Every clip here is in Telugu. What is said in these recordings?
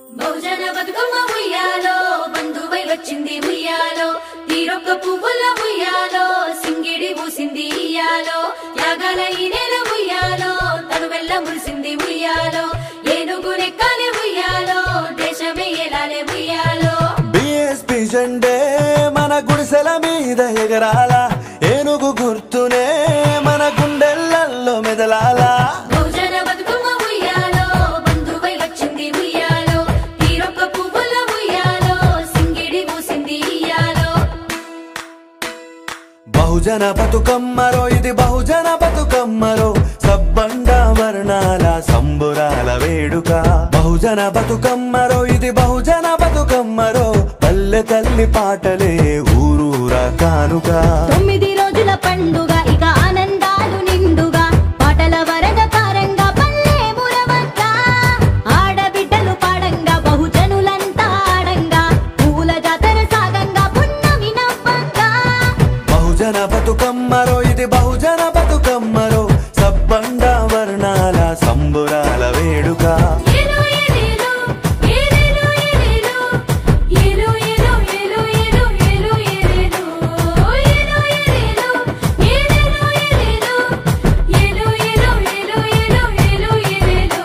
బహుజన బతుకమ్మ ఉయ్యాలో బంధువై వచ్చింది ఉయ్యాలో తీరొక్క పువ్వుల ఉయ్యాలో సింగిడి పూసింది ఇయ్యాలో యాగాల ఈ నెల ఉయ్యాలో తను వెళ్ళ మురిసింది ఉయ్యాలో ఏనుగు నెక్కాలే ఉయ్యాలో దేశమే ఎలాలే ఉయ్యాలో బిఎస్పి జెండే మన గుడిసెల మీద ఎగరాల ఏనుగు గుర్తునే మన గుండెల్లల్లో మెదలాలా బహుజన బతుకమ్మ ఉయ్యాలో బంధువై వచ్చింది ఉయ్యాలో తీరొక్క పువ్వుల ఉయ్యాలో సింగిడి పూసింది ఇయ్యాలో బహుజన బతుకమ్మరో ఇది బహుజన బతుకమ్మరో సబ్బండ వర్ణాల సంబురాల వేడుక బహుజన బతుకమ్మరో ఇది బహుజన బతుకమ్మరో పల్లె తల్లి పాటలే ఊరూరా కానుక తొమ్మిది రోజుల పండుగ ఇక ఆనందాలు నిండుగా పాటల వరద పారంగా పల్లె మురవంక ఆడబిడ్డలు పాడంగా బహుజనులంతా ఆడంగా పూల జాతర సాగంగా పున్నమి నవ్వంగా బహుజన బతుకమ్మరో ఇది బహుజన బతుకమ్మరో సబ్బండ వర్ణాల సంబురాల వేడుక ఏలో ఏలేలో ఏలేలో ఏలేలో ఏలో ఏలో ఏలో ఏలో ఏలో ఏలేలో ఏలో ఏలేలో ఏలేలో ఏలేలో ఏలో ఏలో ఏలో ఏలో ఏలేలో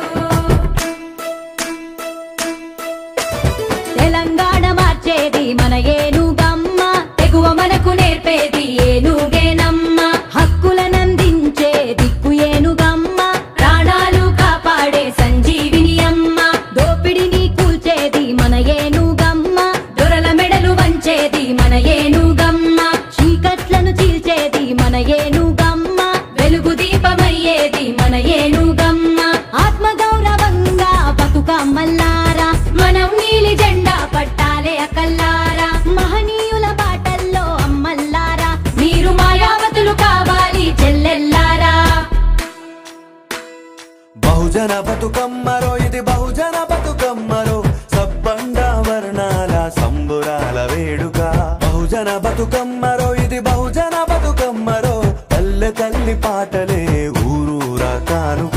తెలంగాణ మార్చేది మన ఏనుగమ్మ తెగువ మనకు నేర్పేది ఏనుగేనమ్మ హక్కులనందించే దిక్కు ఏనుగమ్మ ప్రాణాలు కాపాడే సంజీవిని అమ్మ దోపిడిని కూల్చేది మన ఏనుగమ్మ దొరల మెడలు వంచేది మన ఏనుగమ్మ చీకట్లను చీల్చేది మన ఏనుగమ్మ వెలుగు దీపమయ్యేది మన ఏనుగమ్మ ఆత్మగౌరవంగా బతుకమ్మల్లారా మనం నీలి జెండా పట్టాలే అకల్లారా మహనీయుల బాటల్లో అమ్మల్లారా మీరు మాయావతులు కావాలి చెల్లెల్లారా బహుజన బతుకమ్మరో ఇది బహుజన బతుకమ్మరో సబ్బండ వర్ణాల సంబురాల వేడుక బహుజన బతుకమ్మరో ఇది బహుజన బతుకమ్మరో పల్లె తల్లి పాటలే ఊరూరా కానుక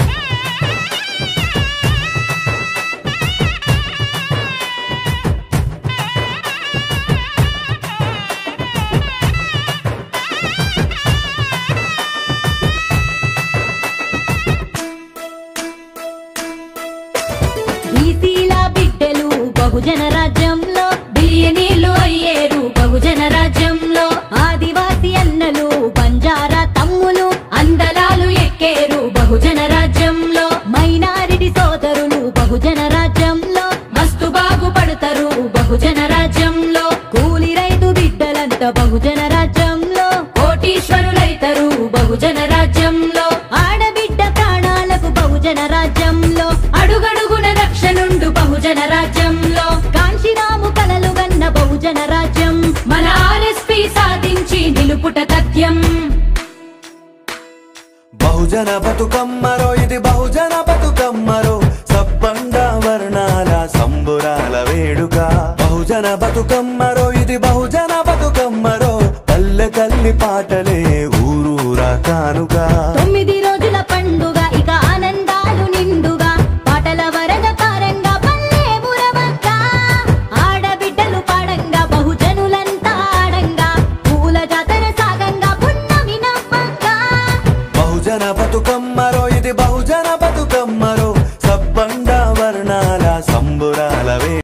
బీసీల బిడ్డలు బహుజన రాజ్యంలో బిలియనీలు అయ్యేరు బహుజన రాజ్యంలో ఆదివాసి అన్నలు బంజారా తమ్ములు అందలాలు ఎక్కేరు బహుజన రాజ్యంలో మైనారిటీ సోదరులు బహుజన రాజ్యంలో మస్తు బాగుపడతారు బహుజన రాజ్యంలో కూలి రైతు బిడ్డలంతా బహుజన రాజ్యంలో కోటీశ్వరులైతరు బహుజన రాజ్యంలో ఆడబిడ్డ ప్రాణాలకు బహుజన రాజ్యంలో అడుగడుగున రక్షణుండు బహుజన రాజ్యంలో కాంశీరాము కలలు గన్న బహుజన రాజ్యం మన ఆర్ఎస్పి సాధించి నిలుపుట తథ్యం బహుజన బతుకమ్మరో ఇది బహుజన బతుకమ్మరో సబ్బండ వర్ణాల సంబురాల వేడుక బహుజన బతుకమ్మరో ఇది బహుజన బతుకమ్మరో పల్లె తల్లి పాటలే ఊరూరా కానుక తొమ్మిది రోజుల పండుగ ఇక ఆనందాలు నిండుగా పాటల వరద పారంగా పల్లె మురవంక ఆడబిడ్డలు పాడంగా బహుజనులంతా ఆడంగా పూల జాతర సాగంగా పున్నమి నవ్వంగా బహుజన బతుకమ్మరో ఇది బహుజన బతుకమ్మరో సబ్బండ వర్ణాల సంబురాల వే